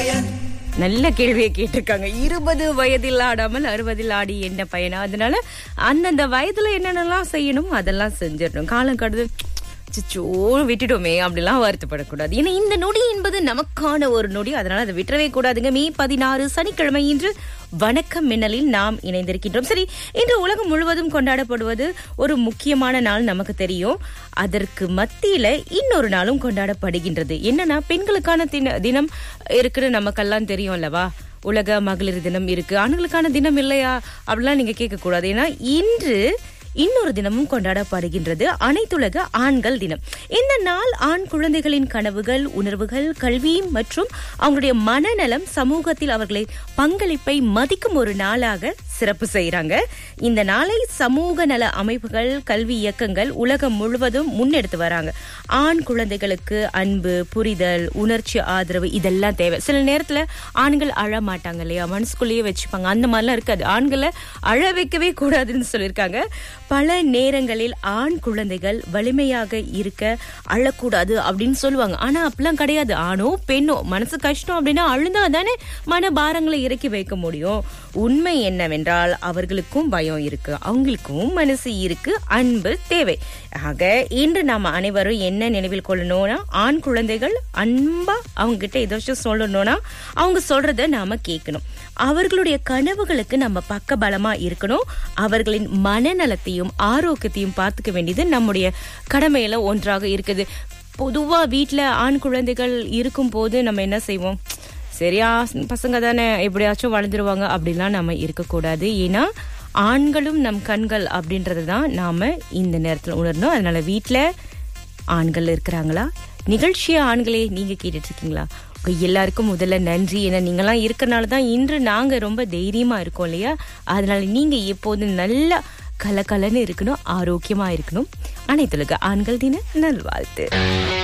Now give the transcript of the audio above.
நல்ல கேள்வியை கேட்டிருக்காங்க இருபது வயதில் ஆடாமல் அறுபதில் ஆடி என்ன பயனா அதனால அந்தந்த வயதுல என்னென்னலாம் செய்யணும் அதெல்லாம் செஞ்சிடணும் காலம் கடந்து சிச்சோ விட்டுட்டோமே அப்படிலாம் வருத்தப்படக்கூடாது ஏன்னா இந்த நொடி என்பது நமக்கான ஒரு நொடி அதனால அதை விட்டுறவே கூடாதுங்க மே பதினாறு சனிக்கிழமை இன்று வணக்கம் மின்னலில் நாம் இணைந்திருக்கின்றோம் சரி இன்று உலகம் முழுவதும் கொண்டாடப்படுவது ஒரு முக்கியமான நாள் நமக்கு தெரியும் அதற்கு மத்தியில இன்னொரு நாளும் கொண்டாடப்படுகின்றது என்னன்னா பெண்களுக்கான தின- தினம் இருக்குன்னு நமக்கெல்லாம் தெரியும் அல்லவா உலக மகளிர் தினம் இருக்கு ஆண்களுக்கான தினம் இல்லையா அப்படிலாம் நீங்க கேட்க கூடாது ஏன்னா இன்று இன்னொரு தினமும் கொண்டாடப்படுகின்றது அனைத்துலக ஆண்கள் தினம் இந்த நாள் ஆண் குழந்தைகளின் கனவுகள் உணர்வுகள் கல்வி மற்றும் அவங்களுடைய மனநலம் சமூகத்தில் அவர்களை பங்களிப்பை மதிக்கும் ஒரு நாளாக சிறப்பு செய்றாங்க இந்த நாளை சமூக நல அமைப்புகள் கல்வி இயக்கங்கள் உலகம் முழுவதும் முன்னெடுத்து வராங்க ஆண் குழந்தைகளுக்கு அன்பு புரிதல் உணர்ச்சி ஆதரவு இதெல்லாம் தேவை சில நேரத்துல ஆண்கள் அழ மாட்டாங்க இல்லையா மனசுக்குள்ளேயே வச்சுப்பாங்க அந்த மாதிரிலாம் இருக்காது ஆண்களை அழ வைக்கவே கூடாதுன்னு சொல்லியிருக்காங்க பல நேரங்களில் ஆண் குழந்தைகள் வலிமையாக இருக்க அழக்கூடாது அப்படின்னு சொல்லுவாங்க ஆனா அப்படிலாம் கிடையாது ஆணோ பெண்ணோ மனசு கஷ்டம் அப்படின்னா அழுந்தா தானே மன பாரங்களை இறக்கி வைக்க முடியும் உண்மை என்னவென்றால் அவர்களுக்கும் பயம் இருக்கு அவங்களுக்கும் மனசு இருக்கு அன்பு தேவை ஆக இன்று நாம அனைவரும் என்ன நினைவில் கொள்ளணும்னா ஆண் குழந்தைகள் அன்பா அவங்க கிட்ட ஏதாச்சும் சொல்லணும்னா அவங்க சொல்றத நாம கேட்கணும் அவர்களுடைய கனவுகளுக்கு நம்ம பக்க பலமா இருக்கணும் அவர்களின் மனநலத்தையும் ஆரோக்கியத்தையும் பார்த்துக்க வேண்டியது நம்முடைய கடமையில ஒன்றாக இருக்குது பொதுவா வீட்ல ஆண் குழந்தைகள் இருக்கும் போது நம்ம என்ன செய்வோம் சரியா பசங்க தானே எப்படியாச்சும் வளர்ந்துருவாங்க அப்படிலாம் நம்ம இருக்கக்கூடாது ஏன்னா ஆண்களும் நம் கண்கள் அப்படின்றது தான் நாம இந்த நேரத்துல உணரணும் அதனால வீட்ல ஆண்கள் இருக்கிறாங்களா நிகழ்ச்சிய ஆண்களே நீங்க கேட்டுட்டு இருக்கீங்களா உங்க எல்லாருக்கும் முதல்ல நன்றி ஏன்னா நீங்களாம் இருக்கறனால தான் இன்று நாங்க ரொம்ப தைரியமா இருக்கோம் இல்லையா அதனால நீங்க எப்போதும் நல்லா கலகலன்னு இருக்கணும் ஆரோக்கியமா இருக்கணும் அனைத்துலக ஆண்கள் தின நல்வாழ்த்து